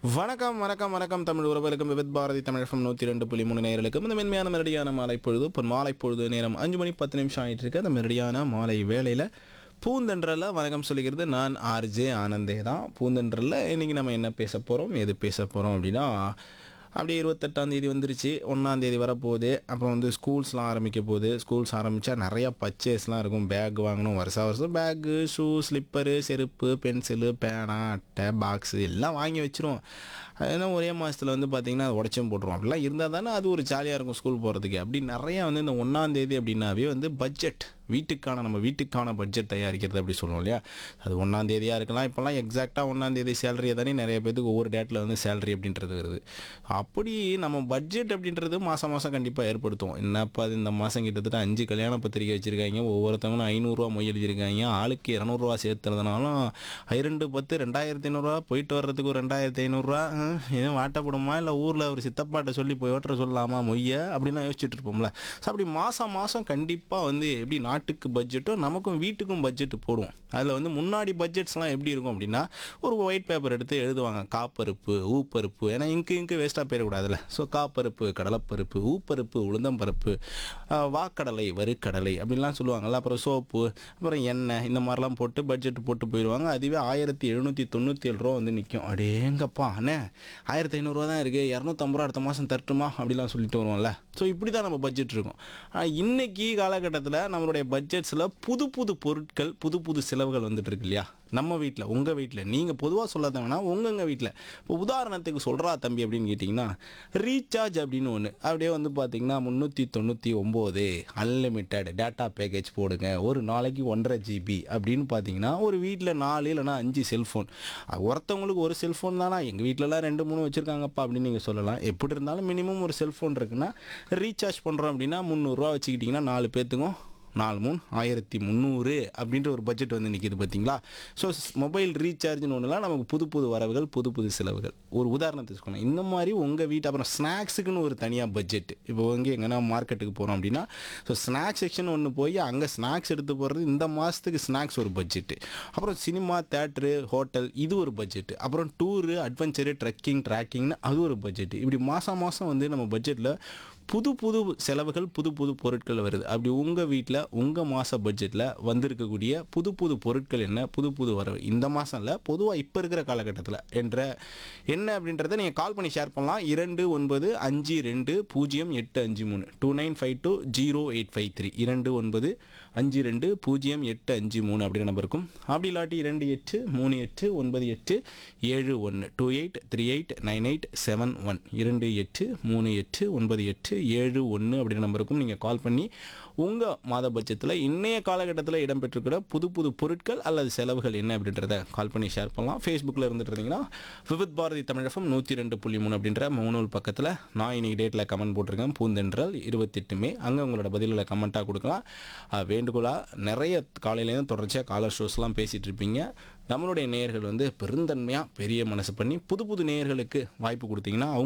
வணக்கம் வணக்கம் வணக்கம் தமிழ் உறவுகளுக்கும் விவித் பாரதி தமிழகம் நூற்றி ரெண்டு புள்ளி மூணு நேயர்களுக்கும் இந்த மென்மையான மெரடியான மாலை பொழுது இப்போ மாலை பொழுது நேரம் அஞ்சு மணி பத்து நிமிஷம் ஆயிட்டு இருக்கு அந்த மெரடியான மாலை வேளையில் பூந்தென்றல வணக்கம் சொல்லிக்கிறது நான் ஆர்ஜே ஆனந்தே தான் பூந்தென்றல இன்னைக்கு நம்ம என்ன பேச போகிறோம் எது பேச போகிறோம் அப்படின்னா அப்படியே இருபத்தெட்டாம் தேதி வந்துருச்சு ஒன்றாம் தேதி வரப்போகுது அப்புறம் வந்து ஸ்கூல்ஸ்லாம் ஆரம்பிக்க போகுது ஸ்கூல்ஸ் ஆரம்பித்தா நிறையா பர்ச்சேஸ்லாம் இருக்கும் பேக் வாங்கணும் வருஷம் வருஷம் பேக்கு ஷூ ஸ்லிப்பரு செருப்பு பென்சிலு பேனா அட்டை பாக்ஸு எல்லாம் வாங்கி வச்சிருவோம் ஏன்னா ஒரே மாதத்தில் வந்து பார்த்திங்கன்னா அது உடச்சும் போட்டுருவோம் அப்படிலாம் இருந்தால் தானே அது ஒரு ஜாலியாக இருக்கும் ஸ்கூல் போகிறதுக்கு அப்படி நிறையா வந்து இந்த ஒன்றாம் தேதி அப்படின்னாவே வந்து பட்ஜெட் வீட்டுக்கான நம்ம வீட்டுக்கான பட்ஜெட் தயாரிக்கிறது அப்படி சொல்லுவோம் இல்லையா அது ஒன்றாம் தேதியாக இருக்கலாம் இப்போல்லாம் எக்ஸாக்டாக ஒன்றாம் தேதி சேலரியை தானே நிறைய பேருக்கு ஒவ்வொரு டேட்டில் வந்து சேலரி அப்படின்றது வருது அப்படி நம்ம பட்ஜெட் அப்படின்றது மாதம் மாதம் கண்டிப்பாக ஏற்படுத்துவோம் என்னப்பா அது இந்த மாதம் கிட்டத்தட்ட அஞ்சு கல்யாண பத்திரிக்கை வச்சுருக்காங்க ஒவ்வொருத்தவங்களும் ஐநூறுரூவா மொய் எழுதியிருக்காங்க ஆளுக்கு இரநூறுவா சேர்த்துறதுனாலும் இரண்டு பத்து ரெண்டாயிரத்தி ஐநூறுரூவா போயிட்டு வர்றதுக்கு ஒரு ரெண்டாயிரத்தி ஐநூறுரூவா ஏன் வாட்டப்படுமா இல்லை ஊரில் ஒரு சித்தப்பாட்ட சொல்லி போய் ஓட்டுற சொல்லலாமா மொய்ய அப்படின்லாம் யோசிச்சுட்டு இருப்போம்ல ஸோ அப்படி மாதம் மாதம் கண்டிப்பாக வந்து எப்படி நாட்டுக்கு பட்ஜெட்டோ நமக்கும் வீட்டுக்கும் பட்ஜெட் போடுவோம் அதில் வந்து முன்னாடி பட்ஜெட்ஸ்லாம் எப்படி இருக்கும் அப்படின்னா ஒரு ஒயிட் பேப்பர் எடுத்து எழுதுவாங்க காப்பருப்பு ஊப்பருப்பு ஏன்னா இங்கு இங்கு வேஸ்ட்டாக போயிடக்கூடாதுல்ல ஸோ காப்பருப்பு கடலைப்பருப்பு ஊப்பருப்பு உளுந்தம்பருப்பு ஆஹ், வாக்கடலை வறுக்கடலை அப்படின்லாம் சொல்லுவாங்கல்ல அப்புறம் சோப்பு அப்புறம் எண்ணெய் இந்த மாதிரிலாம் போட்டு பட்ஜெட் போட்டு போயிடுவாங்க அதுவே ஆயிரத்தி எழுநூற்றி தொண்ணூற்றி ஏழு ரூபா வந்து நிற்கும் அடேங்கப்பா அண்ணே ஆயிரத்தி ஐநூறுரூவா தான் இருக்குது இரநூத்தம்பது ரூபா அடுத்த மாதம் தரட்டுமா அப்படிலாம் சொல்லிட்டு வருவோம்ல ஸோ இப்படி தான் நம்ம பட்ஜெட் இருக்கும் ஆனால் இன்னைக்கு காலகட்டத்தில் நம்மளுடைய பட்ஜெட்ஸில் புது புது பொருட்கள் புது புது செலவுகள் வந்துட்டு இருக்கு இல்லையா நம்ம வீட்டில் உங்கள் வீட்டில் நீங்கள் பொதுவாக சொல்லாத வேணா உங்கங்க வீட்டில் இப்போ உதாரணத்துக்கு சொல்கிறா தம்பி அப்படின்னு கேட்டிங்கன்னா ரீசார்ஜ் அப்படின்னு ஒன்று அப்படியே வந்து பார்த்தீங்கன்னா முந்நூற்றி தொண்ணூற்றி ஒம்பது அன்லிமிட்டெட் டேட்டா பேக்கேஜ் போடுங்க ஒரு நாளைக்கு ஒன்றரை ஜிபி அப்படின்னு பார்த்தீங்கன்னா ஒரு வீட்டில் நாலு இல்லைனா அஞ்சு செல்ஃபோன் ஒருத்தவங்களுக்கு ஒரு செல்ஃபோன் தானா எங்கள் வீட்டிலலாம் ரெண்டு மூணு வச்சுருக்காங்கப்பா அப்படின்னு நீங்கள் சொல்லலாம் எப்படி இருந்தாலும் மினிமம் ஒரு செல்ஃபோன் இருக்குன்னா ரீசார்ஜ் பண்ணுறோம் அப்படின்னா முந்நூறுரூவா வச்சுக்கிட்டிங்கன்னா நாலு பேர்த்துக்கும் நாலு மூணு ஆயிரத்தி முந்நூறு அப்படின்ற ஒரு பட்ஜெட் வந்து நிற்கிது பார்த்தீங்களா ஸோ மொபைல் ரீசார்ஜ்னு ஒன்றுலாம் நமக்கு புது புது வரவுகள் புது புது செலவுகள் ஒரு உதாரணத்துக்கு சொல்லணும் இந்த மாதிரி உங்கள் வீட்டு அப்புறம் ஸ்நாக்ஸுக்குன்னு ஒரு தனியாக பட்ஜெட் இப்போ வந்து எங்கன்னா மார்க்கெட்டுக்கு போகிறோம் அப்படின்னா ஸோ ஸ்நாக்ஸ் செக்ஷன் ஒன்று போய் அங்கே ஸ்நாக்ஸ் எடுத்து போகிறது இந்த மாதத்துக்கு ஸ்நாக்ஸ் ஒரு பட்ஜெட்டு அப்புறம் சினிமா தேட்ரு ஹோட்டல் இது ஒரு பட்ஜெட்டு அப்புறம் டூரு அட்வென்ச்சரு ட்ரெக்கிங் ட்ராக்கிங்னு அது ஒரு பட்ஜெட்டு இப்படி மாதம் மாதம் வந்து நம்ம பட்ஜெட்டில் புது புது செலவுகள் புது புது பொருட்கள் வருது அப்படி உங்கள் வீட்டில் உங்கள் மாத பட்ஜெட்டில் வந்திருக்கக்கூடிய புது புது பொருட்கள் என்ன புது புது வரவு இந்த மாதம் இல்லை பொதுவாக இப்போ இருக்கிற காலகட்டத்தில் என்ற என்ன அப்படின்றத நீங்கள் கால் பண்ணி ஷேர் பண்ணலாம் இரண்டு ஒன்பது அஞ்சு ரெண்டு பூஜ்ஜியம் எட்டு அஞ்சு மூணு two nine five two zero eight five three இரண்டு ஒன்பது அஞ்சு ரெண்டு பூஜ்ஜியம் எட்டு அஞ்சு மூணு அப்படின்ற நம்பர் இருக்கும் அப்படி இல்லாட்டி இரண்டு எட்டு மூணு எட்டு ஒன்பது எட்டு ஏழு ஒன்று two eight three eight nine eight seven one இரண்டு எட்டு மூணு எட்டு ஒன்பது எட்டு ஏழு ஒன்று அப்படின்ற நம்பருக்கும் நீங்கள் கால் பண்ணி உங்கள் மாத பட்சத்தில் இன்றைய காலகட்டத்தில் இடம்பெற்றிருக்கிற புது புது பொருட்கள் அல்லது செலவுகள் என்ன அப்படின்றத கால் பண்ணி ஷேர் பண்ணலாம் ஃபேஸ்புக்கில் இருந்துட்டு இருந்தீங்கன்னா விவித் பாரதி தமிழகம் நூற்றி ரெண்டு புள்ளி மூணு அப்படின்ற முகநூல் பக்கத்தில் நான் இன்னைக்கு டேட்டில் கமெண்ட் போட்டிருக்கேன் பூந்தென்றல் இருபத்தெட்டு மே அங்கே உங்களோட பதில்களை கமெண்ட்டாக கொடுக்கலாம் அஹ் வேண்டுகோளாக நிறைய காலையிலேருந்து தொடர்ச்சியாக காலர் ஷோஸ்லாம் பேசிகிட்டு இருப்பீங்க நம்மளுடைய நேயர்கள் வந்து பெருந்தன்மையாக பெரிய மனசு பண்ணி புது புது நேயர்களுக்கு வாய்ப்பு கொடுத்தீங்கன்னா அவங்க